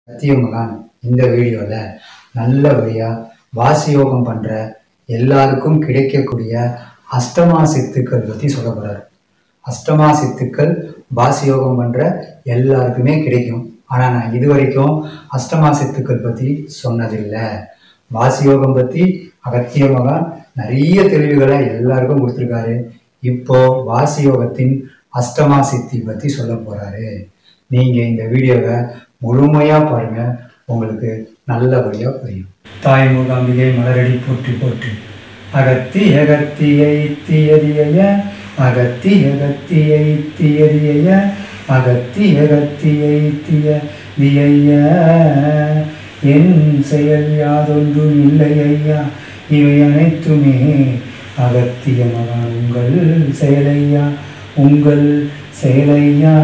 சத்தியமகான் இந்த வீடியோவில் நல்லபடியாக வாசியோகம் பண்ணுற எல்லாருக்கும் கிடைக்கக்கூடிய அஷ்டமா சித்துக்கள் பற்றி சொல்ல போகிறார் அஷ்டமா சித்துக்கள் வாசியோகம் பண்ணுற எல்லாருக்குமே கிடைக்கும் ஆனால் நான் இது வரைக்கும் அஷ்டமா சித்துக்கள் பற்றி சொன்னதில்லை வாசியோகம் பற்றி அகத்திய மகான் நிறைய தெளிவுகளை எல்லாருக்கும் கொடுத்துருக்காரு இப்போ வாசியோகத்தின் அஷ்டமா சித்தி பற்றி சொல்ல போகிறாரு நீங்கள் இந்த வீடியோவை முழுமையாக பாருங்க உங்களுக்கு நல்லபடியாக புரியும் தாய் மூகாம்பிகை மலரடி போற்றி போற்றி அகத்தி அகத்தியை தீயதிய அகத்தி அகத்தியை தீயதிய அகத்தி அகத்தியை தீய தியைய என் செயல் யாதொன்றும் இல்லை ஐயா இவை அனைத்துமே அகத்திய மகான் உங்கள் செயலையா உங்கள் செயலையா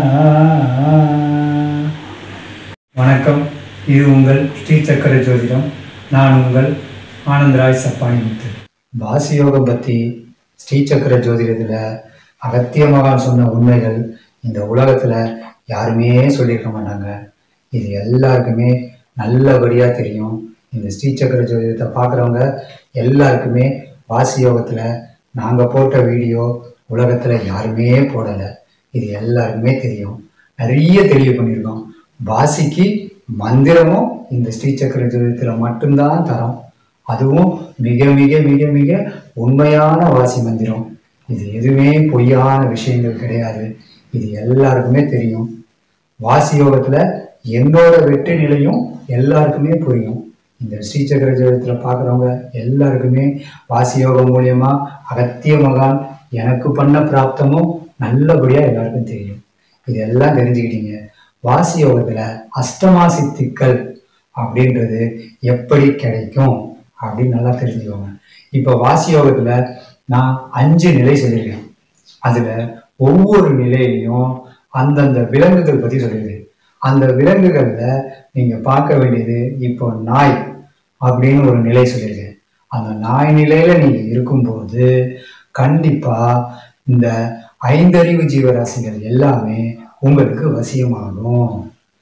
வணக்கம் இது உங்கள் ஸ்ரீ சக்கர ஜோதிடம் நான் உங்கள் ஆனந்தராய் சப்பானி முத்து வாசியோகம் பற்றி ஸ்ரீ சக்கர ஜோதிடத்தில் அகத்திய மகான் சொன்ன உண்மைகள் இந்த உலகத்தில் யாருமே சொல்லியிருக்க மாட்டாங்க இது எல்லாருக்குமே நல்லபடியாக தெரியும் இந்த ஸ்ரீ சக்கர ஜோதிடத்தை பார்க்குறவங்க எல்லாருக்குமே வாசியோகத்தில் நாங்கள் போட்ட வீடியோ உலகத்தில் யாருமே போடலை இது எல்லாருக்குமே தெரியும் நிறைய தெளிவு பண்ணியிருக்கோம் வாசிக்கு மந்திரமும் இந்த ஸ்ரீ சக்கர ஜோதிடத்தில் மட்டும்தான் தரோம் அதுவும் மிக மிக மிக மிக உண்மையான வாசி மந்திரம் இது எதுவுமே பொய்யான விஷயங்கள் கிடையாது இது எல்லாருக்குமே தெரியும் வாசி யோகத்தில் என்னோட வெற்றி நிலையும் எல்லாருக்குமே புரியும் இந்த ஸ்ரீ சக்கர ஜோதிடத்தில் பார்க்குறவங்க எல்லாருக்குமே வாசி யோகம் மூலியமா அகத்திய மகான் எனக்கு பண்ண பிராப்தமும் நல்லபடியாக எல்லாருக்கும் தெரியும் இதெல்லாம் தெரிஞ்சுக்கிட்டீங்க வாசி யோகத்தில் அஷ்டமா சித்திக்கள் அப்படின்றது எப்படி கிடைக்கும் அப்படின்னு நல்லா தெரிஞ்சுக்கோங்க இப்போ வாசி யோகத்தில் நான் அஞ்சு நிலை சொல்லியிருக்கேன் அதில் ஒவ்வொரு நிலையிலையும் அந்தந்த விலங்குகள் பற்றி சொல்லியிருக்கேன் அந்த விலங்குகளில் நீங்கள் பார்க்க வேண்டியது இப்போ நாய் அப்படின்னு ஒரு நிலை சொல்லியிருக்கேன் அந்த நாய் நிலையில் நீங்கள் இருக்கும்போது கண்டிப்பாக இந்த ஐந்தறிவு ஜீவராசிகள் எல்லாமே உங்களுக்கு வசியமாகும்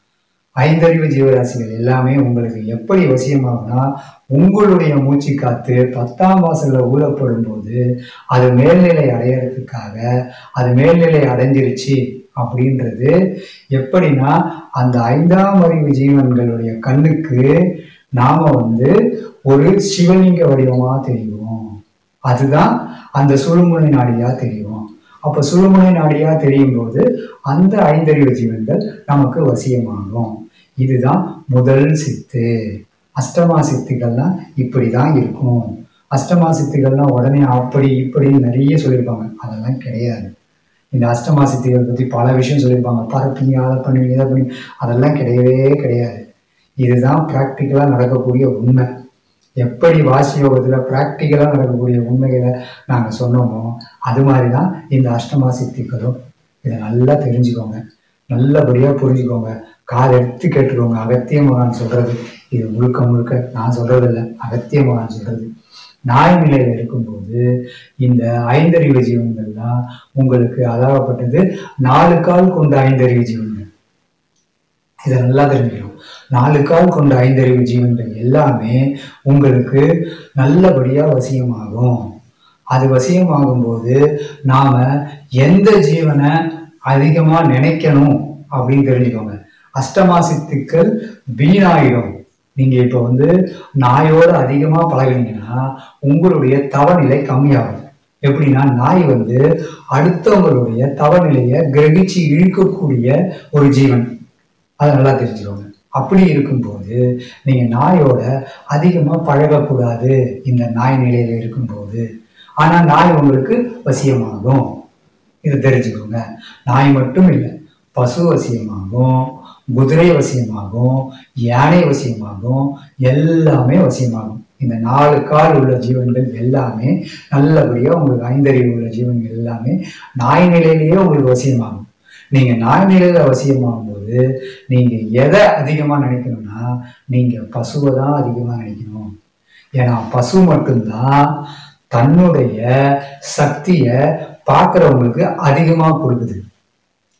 ஐந்தறிவு ஜீவராசிகள் எல்லாமே உங்களுக்கு எப்படி வசியமாகும்னா உங்களுடைய மூச்சு காத்து பத்தாம் வாசல்ல ஊழப்படும் போது அது மேல்நிலை அடையறதுக்காக அது மேல்நிலை அடைஞ்சிருச்சு அப்படின்றது எப்படின்னா அந்த ஐந்தாம் அறிவு ஜீவன்களுடைய கண்ணுக்கு நாம வந்து ஒரு சிவலிங்க வடிவமா தெரியும் அதுதான் அந்த சுழுமுனை நாடியா தெரியும் அப்ப சுழுமுனை நாடியா தெரியும் போது அந்த ஐந்தறிவு ஜீவன்கள் நமக்கு வசியமாகும் இதுதான் முதல் சித்து அஷ்டமா சித்துக்கள்லாம் இப்படிதான் இருக்கும் அஷ்டமா சித்துக்கள்லாம் உடனே அப்படி இப்படி நிறைய சொல்லியிருப்பாங்க அதெல்லாம் கிடையாது இந்த அஷ்டமா சித்திகள் பற்றி பல விஷயம் சொல்லியிருப்பாங்க பறப்பீங்க அதை பண்ணுவீங்க இதை பண்ணுவீங்க அதெல்லாம் கிடையவே கிடையாது இதுதான் ப்ராக்டிக்கலாக நடக்கக்கூடிய உண்மை எப்படி வாசி யோகத்தில் ப்ராக்டிக்கலாக நடக்கக்கூடிய உண்மைகளை நாங்கள் சொன்னோமோ அது மாதிரி தான் இந்த அஷ்டமா சித்திகளும் இதை நல்லா தெரிஞ்சுக்கோங்க நல்லபடியாக புரிஞ்சுக்கோங்க காது எடுத்து கேட்டுக்கோங்க அகத்திய மகான் சொல்கிறது இது முழுக்க முழுக்க நான் சொல்கிறது இல்லை அகத்திய மகான் சொல்கிறது நாய் நிலையில் இருக்கும்போது இந்த ஐந்தறிவு ஜீவன்கள்லாம் உங்களுக்கு அதாகப்பட்டது நாலு கால் கொண்ட ஐந்தறிவு ஜீவன்கள் இதை நல்லா தெரிஞ்சுக்கணும் நாலு கால் கொண்ட ஐந்தறிவு ஜீவன்கள் எல்லாமே உங்களுக்கு நல்லபடியாக வசியமாகும் அது வசியமாகும் போது நாம எந்த ஜீவனை அதிகமாக நினைக்கணும் அப்படின்னு தெரிஞ்சுக்கோங்க அஷ்டமா சித்துக்கள் வீணாயிடும் நீங்க இப்போ வந்து நாயோட அதிகமாக பழகினீங்கன்னா உங்களுடைய தவநிலை கம்மியாகும் எப்படின்னா நாய் வந்து அடுத்தவங்களுடைய தவநிலையை கிரகிச்சு இழுக்கக்கூடிய ஒரு ஜீவன் அதை நல்லா தெரிஞ்சுக்கோங்க அப்படி இருக்கும்போது நீங்க நாயோட அதிகமாக பழகக்கூடாது இந்த நாய் நிலையில இருக்கும்போது ஆனா நாய் உங்களுக்கு வசியமாகும் இது தெரிஞ்சுக்கோங்க நாய் மட்டும் இல்லை பசு வசியமாகும் குதிரை வசியமாகும் யானை வசியமாகும் எல்லாமே வசியமாகும் இந்த நாலு கால் உள்ள ஜீவன்கள் எல்லாமே நல்லபடியாக உங்களுக்கு ஐந்தறிவு உள்ள ஜீவன்கள் எல்லாமே நாய் நிலையிலேயே உங்களுக்கு வசியமாகும் நீங்க நாய் நிலையில வசியமாகும் போது நீங்க எதை அதிகமா நினைக்கணும்னா நீங்க பசுவை தான் அதிகமா நினைக்கணும் ஏன்னா பசு மட்டும்தான் தன்னுடைய சக்தியை பார்க்குறவங்களுக்கு அதிகமாக கொடுக்குது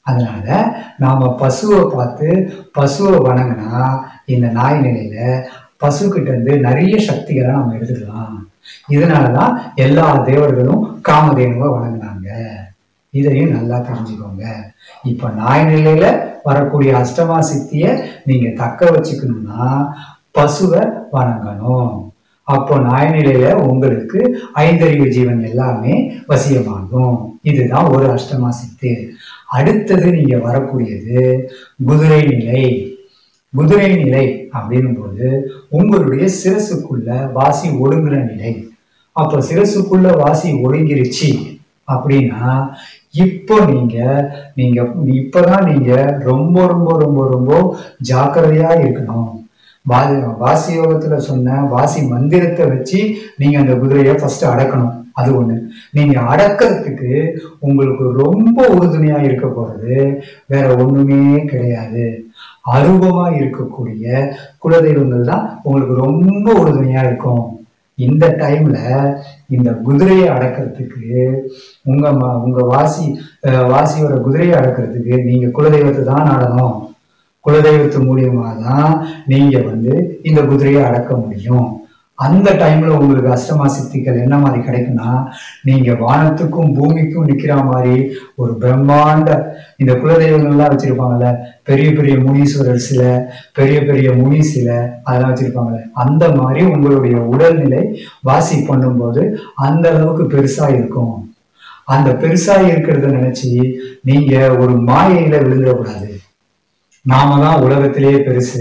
அதனால நாம பசுவை பார்த்து பசுவை வணங்கினா இந்த நாய் நிலையில பசு கிட்ட இருந்து நிறைய சக்திகளை நம்ம எடுத்துக்கலாம் இதனாலதான் எல்லா தேவர்களும் காமதேனுவை வணங்கினாங்க இதையும் நல்லா தெரிஞ்சுக்கோங்க இப்ப நாய் நிலையில வரக்கூடிய அஷ்டமா சித்திய நீங்க தக்க வச்சுக்கணும்னா பசுவை வணங்கணும் அப்போ நாய் நிலையில உங்களுக்கு ஐந்தறிவு ஜீவன் எல்லாமே வசியமாகும் இதுதான் ஒரு அஷ்டமா சித்து அடுத்தது நீங்க வரக்கூடியது குதிரை நிலை குதிரை நிலை அப்படின்னும் போது உங்களுடைய சிரசுக்குள்ள வாசி ஒடுங்குற நிலை அப்போ சிரசுக்குள்ள வாசி ஒடுங்கிருச்சு அப்படின்னா இப்போ நீங்க நீங்க இப்பதான் நீங்க ரொம்ப ரொம்ப ரொம்ப ரொம்ப ஜாக்கிரதையா இருக்கணும் வா- வாசி யோகத்துல சொன்ன வாசி மந்திரத்தை வச்சு நீங்க அந்த குதிரையை ஃபர்ஸ்ட் அடக்கணும் அது ஒண்ணு நீங்க அடக்கிறதுக்கு உங்களுக்கு ரொம்ப உறுதுணையா இருக்க போறது வேற ஒண்ணுமே கிடையாது அருவமா இருக்கக்கூடிய குலதெய்வங்கள் தான் உங்களுக்கு ரொம்ப உறுதுணையா இருக்கும் இந்த டைம்ல இந்த குதிரையை அடக்கிறதுக்கு உங்க ம- உங்க வாசி அஹ், வாசியோட குதிரையை அடக்கிறதுக்கு நீங்க குலதெய்வத்தை தான் நாடணும் குலதெய்வத்து மூலியமா தான் நீங்க வந்து இந்த குதிரையை அடக்க முடியும் அந்த டைம்ல உங்களுக்கு அஷ்டமா சித்திகள் என்ன மாதிரி கிடைக்கும்னா நீங்க வானத்துக்கும் பூமிக்கும் நிக்கிற மாதிரி ஒரு பிரம்மாண்ட இந்த குலதெய்வங்கள்லாம் வச்சிருப்பாங்கல்ல பெரிய பெரிய முனீஸ்வரர் சிலை பெரிய பெரிய முனி சிலை அதெல்லாம் வச்சிருப்பாங்கல்ல அந்த மாதிரி உங்களுடைய உடல்நிலை வாசி பண்ணும்போது அந்த அளவுக்கு பெருசா இருக்கும் அந்த பெருசா இருக்கிறத நினைச்சு நீங்க ஒரு மாயையில விழுந்துடக்கூடாது நாம தான் உலகத்திலேயே பெருசு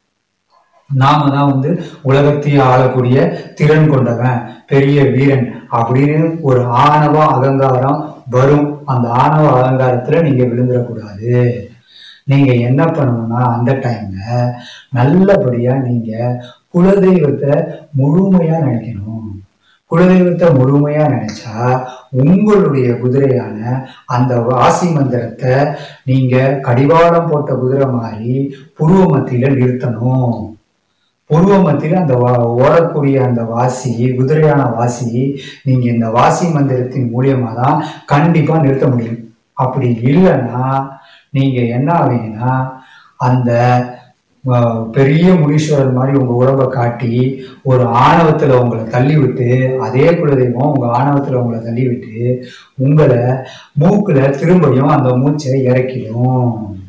நாம தான் வந்து உலகத்தையே ஆளக்கூடிய திறன் கொண்டவன் பெரிய வீரன் அப்படின்னு ஒரு ஆணவ அகங்காரம் வரும் அந்த ஆணவ அகங்காரத்துல நீங்க விழுந்துடக்கூடாது நீங்க என்ன பண்ணணும்னா அந்த டைம்ல நல்லபடியா நீங்க குலதெய்வத்தை முழுமையா நினைக்கணும் குலதெய்வத்தை முழுமையா நினைச்சா உங்களுடைய குதிரையான அந்த வாசி மந்திரத்தை நீங்க கடிவாளம் போட்ட குதிரை மாதிரி புருவ மத்தியில நிறுத்தணும் புருவ மத்தியில அந்த வா- ஓடக்கூடிய அந்த வாசி குதிரையான வாசி நீங்க இந்த வாசி மந்திரத்தின் மூலியமா தான் கண்டிப்பா நிறுத்த முடியும் அப்படி இல்லைன்னா நீங்க என்ன ஆவீங்கன்னா அந்த அஹ், பெரிய முனீஸ்வரர் மாதிரி உங்க உடம்ப காட்டி ஒரு ஆணவத்துல உங்களை தள்ளி விட்டு அதே குலதெய்வம் உங்க ஆணவத்துல உங்களை தள்ளி விட்டு உங்களை மூக்குல திரும்பியும் அந்த மூச்சை இறக்கிடும்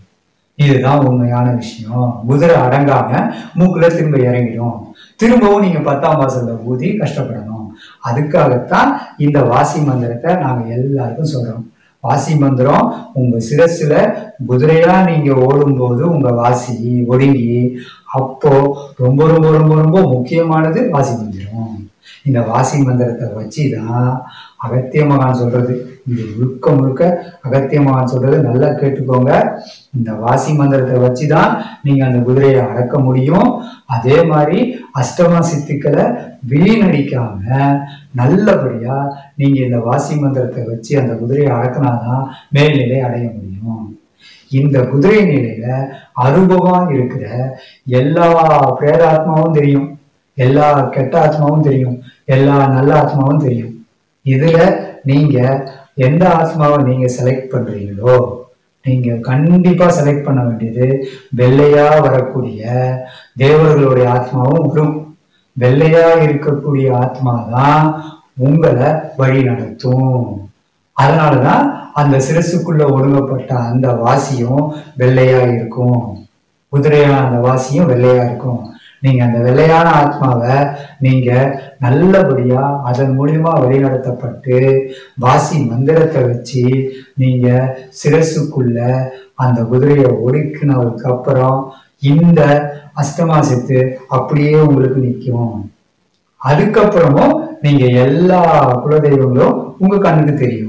இதுதான் உண்மையான விஷயம் குதிரை அடங்காம மூக்குல திரும்ப இறங்கிடும் திரும்பவும் நீங்க பத்தாம் வாசல்ல ஊதி கஷ்டப்படணும் அதுக்காகத்தான் இந்த வாசி மந்திரத்தை நாங்க எல்லாருக்கும் சொல்றோம் வாசி மந்திரம் உங்க சிரசுல குதிரையா நீங்க ஓடும்போது உங்க வாசி ஒடுங்கி அப்போ ரொம்ப ரொம்ப ரொம்ப ரொம்ப முக்கியமானது வாசி மந்திரம் இந்த வாசி மந்திரத்தை வச்சு தான் அகத்திய மகான் சொல்றது இது முழுக்க முழுக்க அகத்திய மகான் சொல்றது நல்லா கேட்டுக்கோங்க இந்த வாசி மந்திரத்தை வச்சு தான் நீங்க அந்த குதிரையை அடக்க முடியும் அதே மாதிரி அஷ்டமா சித்துக்களை வீணடிக்காம நல்லபடியா நீங்க இந்த வாசி மந்திரத்தை வச்சு அந்த குதிரையை அடக்கினாதான் மேல்நிலை அடைய முடியும் இந்த குதிரை நிலையில அனுபவமா இருக்கிற எல்லா பிரேதாத்மாவும் தெரியும் எல்லா கெட்ட ஆத்மாவும் தெரியும் எல்லா நல்ல ஆத்மாவும் தெரியும் இதுல நீங்க எந்த ஆத்மாவை நீங்க செலக்ட் பண்றீங்களோ நீங்க கண்டிப்பா செலக்ட் பண்ண வேண்டியது வெள்ளையா வரக்கூடிய தேவர்களுடைய ஆத்மாவும் வரும் வெள்ளையா இருக்கக்கூடிய ஆத்மா தான் உங்களை வழி நடத்தும் அதனாலதான் அந்த சிரசுக்குள்ள ஒடுங்கப்பட்ட அந்த வாசியும் வெள்ளையா இருக்கும் குதிரையான அந்த வாசியும் வெள்ளையா இருக்கும் நீங்க அந்த வெள்ளையான ஆத்மாவை நீங்க நல்லபடியா அதன் மூலியமா வழிநடத்தப்பட்டு வாசி மந்திரத்தை வச்சு நீங்க சிரசுக்குள்ள அந்த குதிரையை ஒடுக்கினதுக்கு அப்புறம் இந்த அஷ்டமா சித்து அப்படியே உங்களுக்கு நிற்கும் அதுக்கப்புறமும் நீங்க எல்லா குலதெய்வங்களும் உங்க கண்ணுக்கு தெரியும்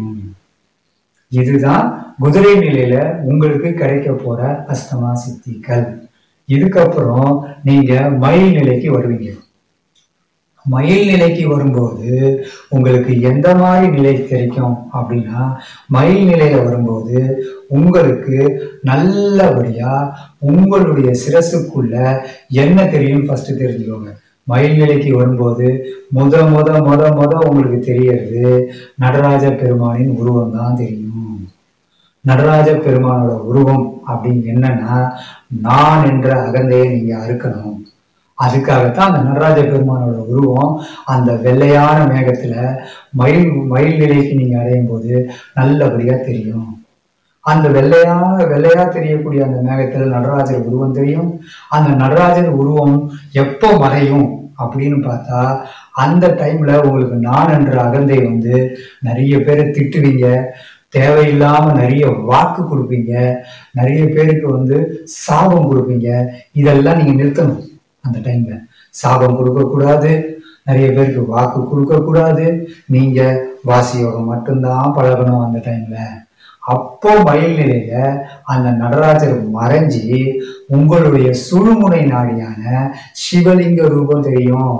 இதுதான் குதிரை நிலையில உங்களுக்கு கிடைக்க போற அஷ்டமா சித்திகள் இதுக்கப்புறம் நீங்க மயில் நிலைக்கு வருவீங்க மயில் நிலைக்கு வரும்போது உங்களுக்கு எந்த மாதிரி நிலை கிடைக்கும் அப்படின்னா மயில் நிலையில வரும்போது உங்களுக்கு நல்லபடியா உங்களுடைய சிரசுக்குள்ள என்ன தெரியும் ஃபர்ஸ்ட் தெரிஞ்சுக்கோங்க மயில் நிலைக்கு வரும்போது முத முத முத முத உங்களுக்கு தெரியறது நடராஜ பெருமானின் உருவம் தான் தெரியும் நடராஜ பெருமானோட உருவம் அப்படின்னு என்னன்னா நான் என்ற அகந்தையை நீங்க அறுக்கணும் அதுக்காகத்தான் அந்த நடராஜ பெருமானோட உருவம் அந்த வெள்ளையான மேகத்துல மயில் மயில் நிலைக்கு நீங்க அடையும் போது நல்லபடியா தெரியும் அந்த வெள்ளையான வெள்ளையா தெரியக்கூடிய அந்த மேகத்துல நடராஜர் உருவம் தெரியும் அந்த நடராஜர் உருவம் எப்போ மறையும் அப்படின்னு பார்த்தா அந்த டைம்ல உங்களுக்கு நான் என்ற அகந்தை வந்து நிறைய பேரை திட்டுவீங்க தேவையில்லாம நிறைய வாக்கு கொடுப்பீங்க நிறைய பேருக்கு வந்து சாபம் கொடுப்பீங்க இதெல்லாம் நீங்க நிறுத்தணும் அந்த டைம்ல சாபம் கொடுக்க கூடாது நிறைய பேருக்கு வாக்கு கொடுக்க கூடாது நீங்க வாசி யோகம் மட்டும்தான் பழகணும் அந்த டைம்ல அப்போ மயில் நிலையில அந்த நடராஜர் மறைஞ்சி உங்களுடைய சுழுமுனை நாடியான சிவலிங்க ரூபம் தெரியும்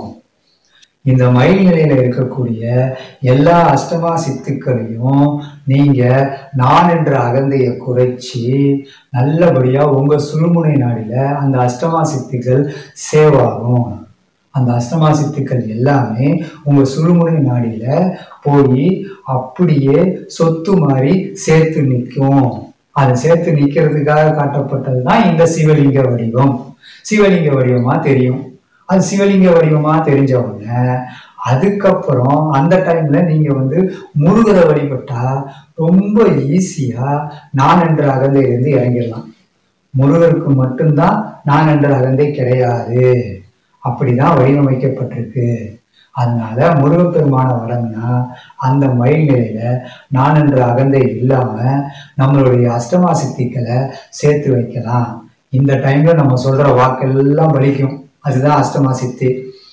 இந்த மயில் நிலையில இருக்கக்கூடிய எல்லா அஷ்டமா சித்துக்களையும் நீங்க நான் என்ற அகந்தையை குறைச்சி நல்லபடியா உங்க சுழுமுனை நாடில அந்த அஷ்டமா சித்துக்கள் சேவாகும் அந்த அஷ்டமா சித்துக்கள் எல்லாமே உங்க சுழுமுனை நாடியில போய் அப்படியே சொத்து மாதிரி சேர்த்து நிற்கும் அதை சேர்த்து நிற்கிறதுக்காக காட்டப்பட்டது தான் இந்த சிவலிங்க வடிவம் சிவலிங்க வடிவமா தெரியும் அது சிவலிங்க வடிவமா தெரிஞ்ச உடனே அதுக்கப்புறம் அந்த டைம்ல நீங்க வந்து முருகரை வழிபட்டா ரொம்ப ஈஸியா நான் என்ற அகந்தையிலிருந்து இறங்கிடலாம் முருகருக்கு மட்டும்தான் நான் என்ற அகந்தை கிடையாது அப்படிதான் வடிவமைக்கப்பட்டிருக்கு அதனால முருகப்பெருமான வழங்கினா அந்த மயில் நிலையில நான் என்ற அகந்தை இல்லாம நம்மளுடைய அஷ்டமா சித்திகளை சேர்த்து வைக்கலாம் இந்த டைம்ல நம்ம சொல்ற வாக்கெல்லாம் பலிக்கும் அதுதான் அஷ்டமா சித்தி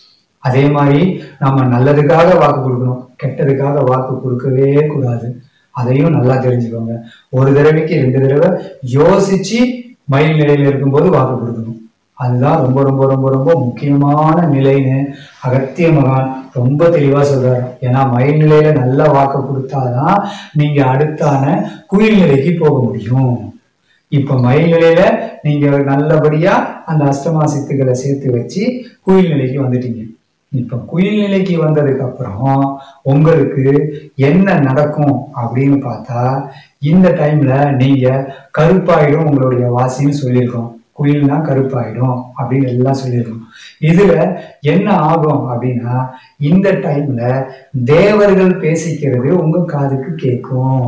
அதே மாதிரி நம்ம நல்லதுக்காக வாக்கு கொடுக்கணும் கெட்டதுக்காக வாக்கு கொடுக்கவே கூடாது அதையும் நல்லா தெரிஞ்சுக்கோங்க ஒரு தடவைக்கு ரெண்டு தடவை யோசிச்சு மயில் நிலையில இருக்கும்போது வாக்கு கொடுக்கணும் அதுதான் ரொம்ப ரொம்ப ரொம்ப ரொம்ப முக்கியமான நிலைன்னு அகத்திய மகான் ரொம்ப தெளிவா சொல்றாரு ஏன்னா மயில் நிலையில நல்ல வாக்கு கொடுத்தாதான் நீங்க அடுத்தான குயில் நிலைக்கு போக முடியும் இப்ப மயில் நிலையில நீங்க நல்லபடியா அந்த அஷ்டமா சித்துக்களை சேர்த்து வச்சு குயில் நிலைக்கு வந்துட்டீங்க இப்ப குயில் நிலைக்கு வந்ததுக்கு அப்புறம் உங்களுக்கு என்ன நடக்கும் அப்படின்னு பார்த்தா இந்த டைம்ல நீங்க கருப்பாயிடும் உங்களுடைய வாசின்னு சொல்லியிருக்கோம் குயில்னா கருப்பாயிடும் அப்படின்னு எல்லாம் சொல்லியிருக்கோம் இதுல என்ன ஆகும் அப்படின்னா இந்த டைம்ல தேவர்கள் பேசிக்கிறது உங்க காதுக்கு கேட்கும்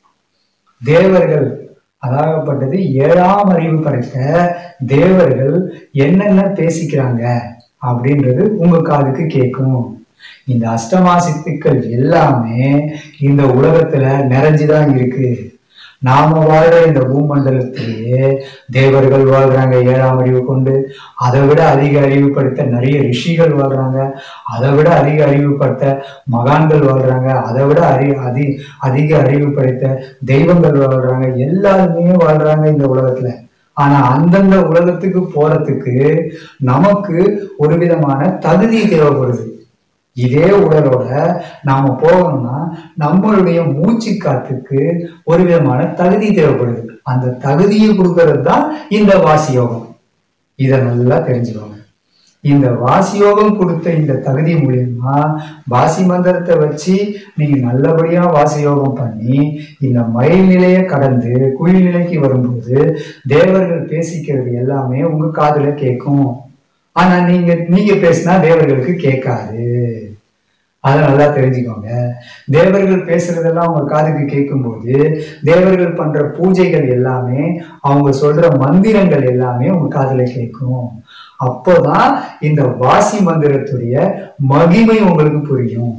தேவர்கள் அதாகப்பட்டது ஏழாம் அறிவு படைத்த தேவர்கள் என்னென்ன பேசிக்கிறாங்க அப்படின்றது உங்க காதுக்கு கேட்கும் இந்த அஷ்டமா சித்துக்கள் எல்லாமே இந்த உலகத்துல நிறைஞ்சுதான் இருக்கு நாம வாழ்ற இந்த பூமண்டலத்திலேயே தேவர்கள் வாழ்றாங்க ஏழாம் அறிவு கொண்டு அதை விட அதிக அறிவு படைத்த நிறைய ரிஷிகள் வாழ்றாங்க அதை விட அதிக அறிவு படைத்த மகான்கள் வாழ்றாங்க அதை விட அறி அதி அதிக அறிவு படைத்த தெய்வங்கள் வாழ்றாங்க எல்லாருமே வாழ்றாங்க இந்த உலகத்துல ஆனா அந்தந்த உலகத்துக்கு போறதுக்கு நமக்கு ஒரு விதமான தகுதி தேவைப்படுது இதே உடலோட நாம போகணும்னா நம்மளுடைய மூச்சு காத்துக்கு ஒரு விதமான தகுதி தேவைப்படுது அந்த தகுதியை கொடுக்கறது தான் இந்த வாசி யோகம் இதை நல்லா தெரிஞ்சுக்கோங்க இந்த வாசி யோகம் கொடுத்த இந்த தகுதி மூலியமா வாசி மந்திரத்தை வச்சு நீங்க நல்லபடியா வாசி யோகம் பண்ணி இந்த மயில் நிலையை கடந்து குயில் நிலைக்கு வரும்போது தேவர்கள் பேசிக்கிறது எல்லாமே உங்க காதுல கேட்கும் ஆனா நீங்க நீங்க பேசினா தேவர்களுக்கு கேட்காது அதை நல்லா தெரிஞ்சுக்கோங்க தேவர்கள் பேசுறதெல்லாம் அவங்க காதுக்கு கேட்கும்போது தேவர்கள் பண்ற பூஜைகள் எல்லாமே அவங்க சொல்ற மந்திரங்கள் எல்லாமே உங்க காதுல கேட்கும் அப்போதான் இந்த வாசி மந்திரத்துடைய மகிமை உங்களுக்கு புரியும்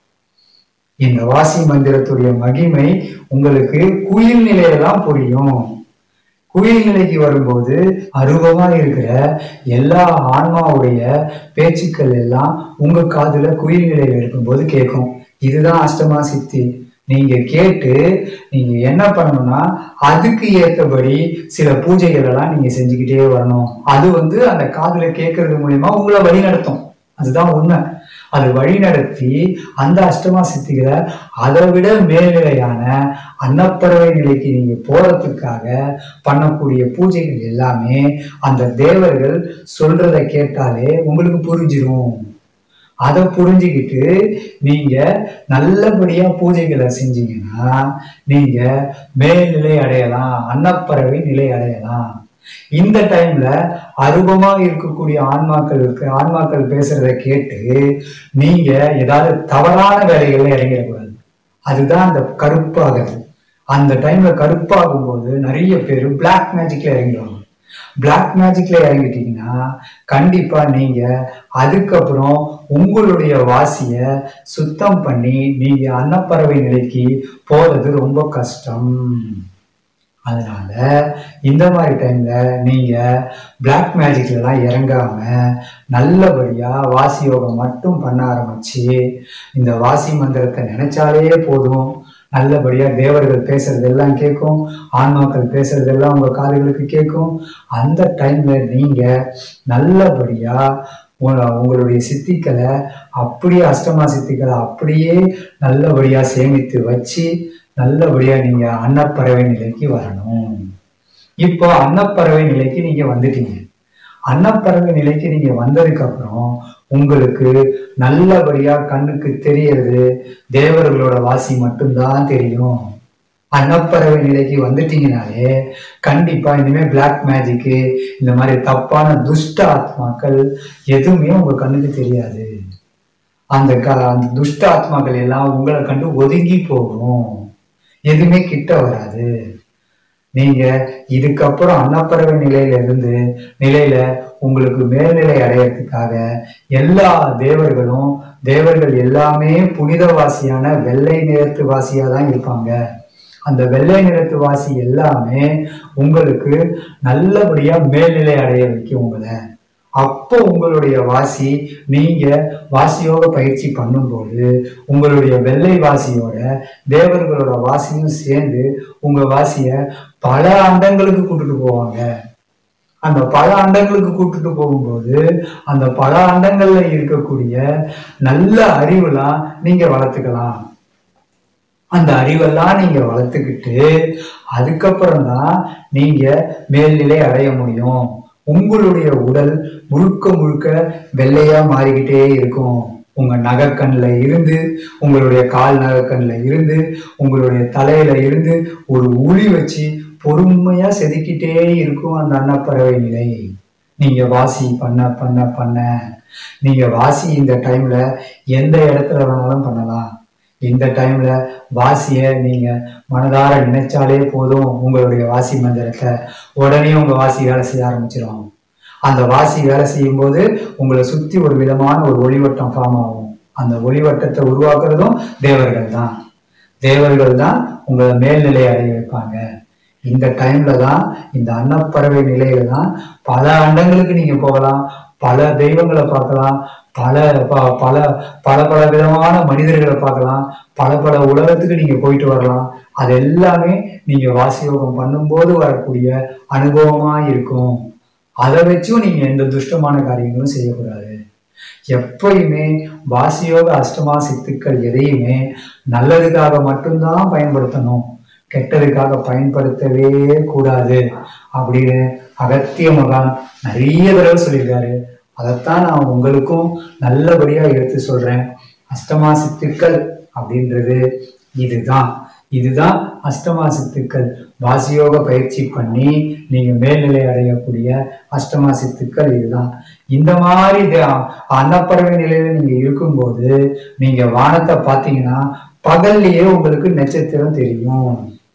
இந்த வாசி மந்திரத்துடைய மகிமை உங்களுக்கு குயில் நிலையெல்லாம் புரியும் குயில் நிலைக்கு வரும்போது அருவமா இருக்கிற எல்லா ஆன்மாவுடைய பேச்சுக்கள் எல்லாம் உங்க காதுல குயில் நிலையில இருக்கும்போது கேட்கும் இதுதான் அஷ்டமா சித்தி நீங்க கேட்டு நீங்க என்ன பண்ணணும்னா அதுக்கு ஏற்றபடி சில பூஜைகள் எல்லாம் நீங்க செஞ்சுக்கிட்டே வரணும் அது வந்து அந்த காதுல கேட்கறது மூலியமா உங்களை வழி நடத்தும் அதுதான் உண்மை அது வழி நடத்தி அந்த அஷ்டமா சித்திகளை அதை விட மேல்நிலையான அன்னப்பறவை நிலைக்கு நீங்க போறதுக்காக பண்ணக்கூடிய பூஜைகள் எல்லாமே அந்த தேவர்கள் சொல்றதை கேட்டாலே உங்களுக்கு புரிஞ்சிரும் அதை புரிஞ்சுக்கிட்டு நீங்க நல்லபடியா பூஜைகளை செஞ்சீங்கன்னா நீங்க மேல்நிலை அடையலாம் அன்னப்பறவை நிலை அடையலாம் இந்த டைம்ல அருபமா இருக்கக்கூடிய ஆன்மாக்களுக்கு ஆன்மாக்கள் பேசுறத கேட்டு நீங்க ஏதாவது தவறான வேலைகள்ல இறங்கிடக்கூடாது அதுதான் அந்த கருப்பாகிறது அந்த டைம்ல கருப்பாகும் போது நிறைய பேர் பிளாக் மேஜிக்ல இறங்கிடுவாங்க பிளாக் மேஜிக்ல இறங்கிட்டீங்கன்னா கண்டிப்பா நீங்க அதுக்கப்புறம் உங்களுடைய வாசிய சுத்தம் பண்ணி நீங்க அன்னப்பறவை நிலைக்கு போறது ரொம்ப கஷ்டம் அதனால இந்த மாதிரி டைம்ல நீங்க பிளாக் மேஜிக்லாம் இறங்காம நல்லபடியா வாசி யோகம் மட்டும் பண்ண ஆரம்பிச்சு இந்த வாசி மந்திரத்தை நினைச்சாலே போதும் நல்லபடியா தேவர்கள் பேசுறதெல்லாம் கேட்கும் ஆன்மாக்கள் பேசுறதெல்லாம் உங்க காதுகளுக்கு கேட்கும் அந்த டைம்ல நீங்க நல்லபடியா உங்க- உங்களுடைய சித்திக்களை அப்படியே அஷ்டமா சித்திக்களை அப்படியே நல்லபடியா சேமித்து வச்சு நல்லபடியா நீங்க அன்னப்பறவை நிலைக்கு வரணும் இப்போ அன்னப்பறவை நிலைக்கு நீங்க வந்துட்டீங்க அன்னப்பறவை நிலைக்கு நீங்க வந்ததுக்கு அப்புறம் உங்களுக்கு நல்லபடியா கண்ணுக்கு தெரியறது தேவர்களோட வாசி மட்டும்தான் தெரியும் அன்னப்பறவை நிலைக்கு வந்துட்டீங்கனாலே கண்டிப்பா இனிமே பிளாக் மேஜிக்கு இந்த மாதிரி தப்பான துஷ்ட ஆத்மாக்கள் எதுவுமே உங்க கண்ணுக்கு தெரியாது அந்த க அந்த துஷ்ட ஆத்மாக்கள் எல்லாம் உங்களை கண்டு ஒதுங்கி போகும் எதுவுமே கிட்ட வராது நீங்க இதுக்கப்புறம் அன்னப்பறவை நிலையில இருந்து நிலையில உங்களுக்கு மேல்நிலை அடையறதுக்காக எல்லா தேவர்களும் தேவர்கள் எல்லாமே புனிதவாசியான வெள்ளை நிறத்து வாசியா தான் இருப்பாங்க அந்த வெள்ளை நிறத்து வாசி எல்லாமே உங்களுக்கு நல்லபடியா மேல்நிலை அடைய வைக்கும் உங்களை அப்போ உங்களுடைய வாசி நீங்க வாசியோக பயிற்சி பண்ணும்போது உங்களுடைய வெள்ளை வாசியோட தேவர்களோட வாசியும் சேர்ந்து உங்க வாசிய பல அண்டங்களுக்கு கூட்டிட்டு போவாங்க அந்த பல அண்டங்களுக்கு கூட்டிட்டு போகும்போது அந்த பல அண்டங்கள்ல இருக்கக்கூடிய நல்ல அறிவுலாம் நீங்க வளர்த்துக்கலாம் அந்த அறிவெல்லாம் நீங்க வளர்த்துக்கிட்டு அதுக்கப்புறம் தான் நீங்க மேல்நிலை அடைய முடியும் உங்களுடைய உடல் முழுக்க முழுக்க வெள்ளையா மாறிக்கிட்டே இருக்கும் உங்க நகைக்கண்ணில் இருந்து உங்களுடைய கால் நகைக்கண்ணில் இருந்து உங்களுடைய தலையில இருந்து ஒரு உளி வச்சு பொறுமையா செதுக்கிட்டே இருக்கும் அந்த அன்னப்பறவை நிலை நீங்க வாசி பண்ண பண்ண பண்ண நீங்க வாசி இந்த டைம்ல எந்த இடத்துல வேணாலும் பண்ணலாம் இந்த டைம்ல வாசிய நீங்க மனதார நினைச்சாலே போதும் உங்களுடைய வாசி மந்திரத்தை உடனே உங்க வாசி வேலை செய்ய ஆரம்பிச்சிடும் அந்த வாசி வேலை செய்யும் போது உங்களை சுத்தி ஒரு விதமான ஒரு ஒளிவட்டம் ஃபார்ம் ஆகும் அந்த ஒளிவட்டத்தை உருவாக்குறதும் தேவர்கள் தான் தேவர்கள் தான் உங்களை மேல்நிலை அடைய வைப்பாங்க இந்த டைம்ல தான் இந்த அன்னப்பறவை நிலையில தான் பல அண்டங்களுக்கு நீங்க போகலாம் பல தெய்வங்களை பார்க்கலாம் பல ப- பல பல பல விதமான மனிதர்களை பார்க்கலாம் பல பல உலகத்துக்கு நீங்க போயிட்டு வரலாம் அது எல்லாமே நீங்க வாசியோகம் பண்ணும்போது வரக்கூடிய அனுபவமா இருக்கும் அதை வச்சும் நீங்க எந்த துஷ்டமான காரியங்களும் செய்யக்கூடாது எப்பயுமே வாசியோக அஷ்டமா சித்துக்கள் எதையுமே நல்லதுக்காக மட்டும்தான் பயன்படுத்தணும் கெட்டதுக்காக பயன்படுத்தவே கூடாது அப்படின்னு அகத்திய மகான் நிறைய தடவை சொல்லியிருக்காரு அதைத்தான் நான் உங்களுக்கும் நல்லபடியா எடுத்து சொல்றேன் அஷ்டமா சித்துக்கள் அப்படின்றது இதுதான் இதுதான் அஷ்டமா சித்துக்கள் வாசியோக பயிற்சி பண்ணி நீங்க மேல்நிலை அடையக்கூடிய அஷ்டமா சித்துக்கள் இதுதான் இந்த மாதிரி த- அன்னப்பறவை நிலையில நீங்க இருக்கும்போது நீங்க வானத்தை பார்த்தீங்கன்னா பகல்லையே உங்களுக்கு நட்சத்திரம் தெரியும்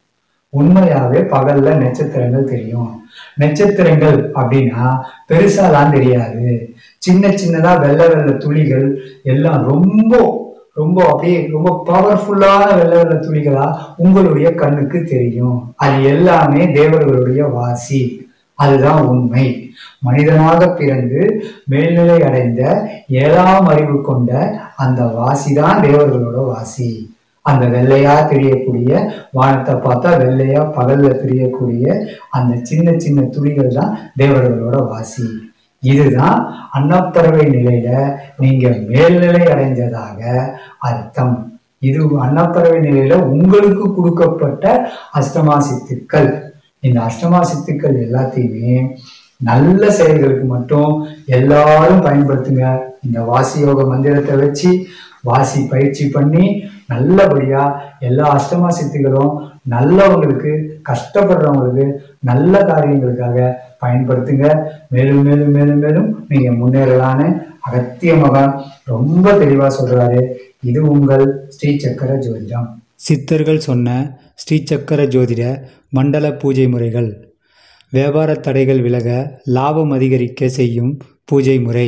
உண்மையாவே பகல்ல நட்சத்திரங்கள் தெரியும் நட்சத்திரங்கள் அப்படின்னா பெருசாலாம் தெரியாது சின்ன சின்னதா வெள்ளை வெள்ளை துளிகள் எல்லாம் ரொம்ப ரொம்ப அப்படியே ரொம்ப பவர்ஃபுல்லான வெள்ளை வெள்ளை துளிகளா உங்களுடைய கண்ணுக்கு தெரியும் அது எல்லாமே தேவர்களுடைய வாசி அதுதான் உண்மை மனிதனாக பிறந்து மேல்நிலை அடைந்த ஏழாம் அறிவு கொண்ட அந்த வாசிதான் தேவர்களோட வாசி அந்த வெள்ளையா தெரியக்கூடிய வானத்தை பார்த்தா வெள்ளையா பகல்ல தெரியக்கூடிய அந்த சின்ன சின்ன துளிகள் தான் தேவர்களோட வாசி இதுதான் அன்னப்பறவை நிலையில நீங்க மேல்நிலை அடைஞ்சதாக அர்த்தம் இது அன்னப்பறவை நிலையில உங்களுக்கு கொடுக்கப்பட்ட அஷ்டமா சித்துக்கள் இந்த அஷ்டமா சித்துக்கள் எல்லாத்தையுமே நல்ல செயல்களுக்கு மட்டும் எல்லாரும் பயன்படுத்துங்க இந்த வாசி யோக மந்திரத்தை வச்சு வாசி பயிற்சி பண்ணி நல்லபடியா எல்லா அஷ்டமா சித்திகளும் நல்லவங்களுக்கு கஷ்டப்படுறவங்களுக்கு நல்ல காரியங்களுக்காக பயன்படுத்துங்க மேலும் மேலும் மேலும் மேலும் நீங்க முன்னேறலான்னு அகத்திய மகான் ரொம்ப தெளிவா சொல்றாரு இது உங்கள் ஸ்ரீ சக்கர ஜோதிடம் சித்தர்கள் சொன்ன ஸ்ரீ சக்கர ஜோதிட மண்டல பூஜை முறைகள் வியாபார தடைகள் விலக லாபம் அதிகரிக்க செய்யும் பூஜை முறை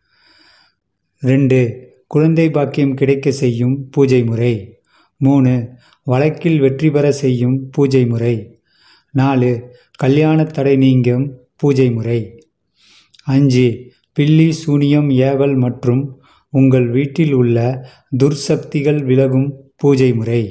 ரெண்டு குழந்தை பாக்கியம் கிடைக்க செய்யும் பூஜை முறை மூணு வழக்கில் வெற்றி பெற செய்யும் பூஜை முறை நாலு கல்யாண தடை நீங்கும் பூஜை முறை அஞ்சு பில்லி சூனியம் ஏவல் மற்றும் உங்கள் வீட்டில் உள்ள துர்சக்திகள் விலகும் பூஜை முறை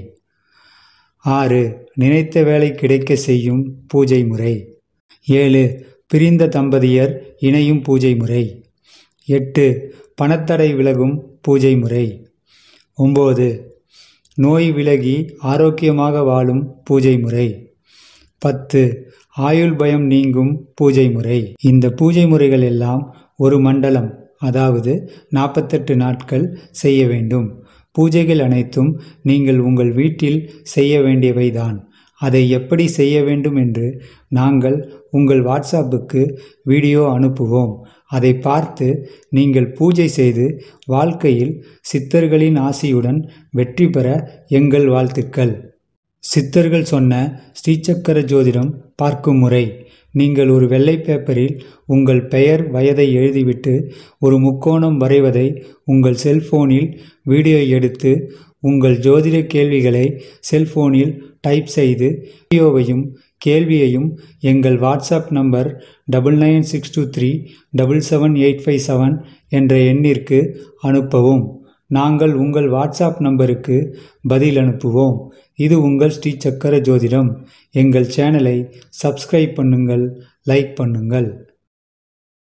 ஆறு நினைத்த வேலை கிடைக்க செய்யும் பூஜை முறை ஏழு பிரிந்த தம்பதியர் இணையும் பூஜை முறை எட்டு பணத்தடை விலகும் பூஜை முறை ஒம்பது நோய் விலகி ஆரோக்கியமாக வாழும் பூஜை முறை பத்து ஆயுள் பயம் நீங்கும் பூஜை முறை இந்த பூஜை முறைகள் எல்லாம் ஒரு மண்டலம் அதாவது நாற்பத்தெட்டு நாட்கள் செய்ய வேண்டும் பூஜைகள் அனைத்தும் நீங்கள் உங்கள் வீட்டில் செய்ய வேண்டியவைதான் அதை எப்படி செய்ய வேண்டும் என்று நாங்கள் உங்கள் வாட்ஸ்அப்புக்கு வீடியோ அனுப்புவோம் அதை பார்த்து நீங்கள் பூஜை செய்து வாழ்க்கையில் சித்தர்களின் ஆசியுடன் வெற்றி பெற எங்கள் வாழ்த்துக்கள் சித்தர்கள் சொன்ன ஸ்ரீசக்கர ஜோதிடம் பார்க்கும் முறை நீங்கள் ஒரு வெள்ளை பேப்பரில் உங்கள் பெயர் வயதை எழுதிவிட்டு ஒரு முக்கோணம் வரைவதை உங்கள் செல்போனில் வீடியோ எடுத்து உங்கள் ஜோதிட கேள்விகளை செல்போனில் டைப் செய்து வீடியோவையும் கேள்வியையும் எங்கள் WhatsApp number double nine six two three double seven eight five seven என்ற எண்ணிற்கு அனுப்பவும் நாங்கள் உங்கள் வாட்ஸ்அப் நம்பருக்கு பதில் அனுப்புவோம் இது உங்கள் ஸ்ரீ சக்கர ஜோதிடம் எங்கள் சேனலை சப்ஸ்கிரைப் பண்ணுங்கள் லைக் பண்ணுங்கள்